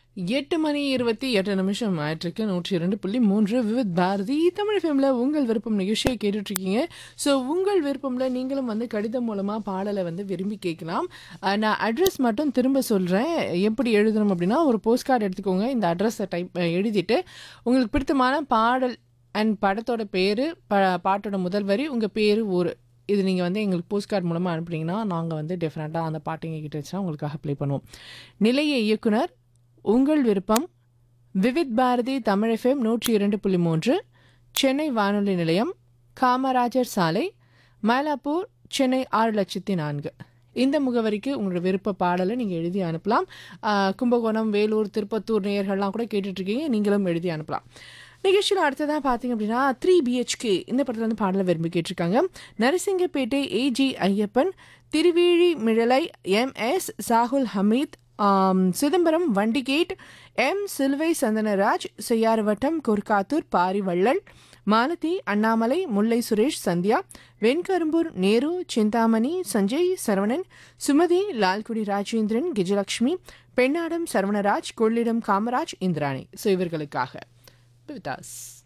எட்டு மணி இருபத்தி எட்டு நிமிஷம் ஆயிட்டிருக்கு நூற்றி இரண்டு புள்ளி மூன்று விவித் பாரதி தமிழ் ஃபேமில் உங்கள் விருப்பம் நிகழ்ச்சியை கேட்டுட்ருக்கீங்க ஸோ உங்கள் விருப்பமில் நீங்களும் வந்து கடிதம் மூலமாக பாடலை வந்து விரும்பி கேட்கலாம் அஹ், நான் அட்ரஸ் மட்டும் திரும்ப சொல்கிறேன் எப்படி எழுதணும் அப்படின்னா ஒரு போஸ்ட் கார்டு எடுத்துக்கோங்க இந்த அட்ரஸை டைப் எழுதிட்டு உங்களுக்கு பிடித்தமான பாடல் அண்ட் படத்தோட பேர் ப பாட்டோட முதல் வரி உங்கள் பேர் ஊர் இது நீங்கள் வந்து எங்களுக்கு போஸ்ட் கார்டு மூலமாக அனுப்புனீங்கன்னா நாங்கள் வந்து டெஃபினட்டாக அந்த பாட்டு எங்கள் கிட்ட வச்சுனா உங்களுக்காக ப்ளே பண்ணுவோம் நிலைய இயக்குனர் உங்கள் விருப்பம் விவித் பாரதி தமிழ் எஃப்எம் நூற்றி இரண்டு புள்ளி மூன்று சென்னை வானொலி நிலையம் காமராஜர் சாலை மயிலாப்பூர் சென்னை ஆறு லட்சத்தி நான்கு இந்த முகவரிக்கு உங்களோட விருப்ப பாடலை நீங்கள் எழுதி அனுப்பலாம் ஆஹ் கும்பகோணம் வேலூர் திருப்பத்தூர் நேயர்கள்லாம் கூட கேட்டுட்ருக்கீங்க நீங்களும் எழுதி அனுப்பலாம் நிகழ்ச்சியில் அடுத்ததாக பார்த்தீங்க அப்படின்னா த்ரீ பிஹெச்கே இந்த படத்தில் வந்து பாடலை விரும்பி கேட்டிருக்காங்க Narasingapettai AG Ayyappan Thiruveezhimizhalai M S Sahul Hameed ஆம், சிதம்பரம் வண்டிகேட் எம் சிலுவை சந்தனராஜ் செய்யாறுவட்டம் கொர்க்காத்தூர் பாரிவள்ளல் மாலதி அண்ணாமலை முல்லை சுரேஷ் சந்தியா வெண்கரும்பூர் நேரு சிந்தாமணி சஞ்சய் சரவணன் சுமதி லால்குடி ராஜேந்திரன் கிஜலக்ஷ்மி பெண்ணாடம் சரவணராஜ் கொள்ளிடம் காமராஜ் இந்திராணி ஸோ இவர்களுக்காக வித் us.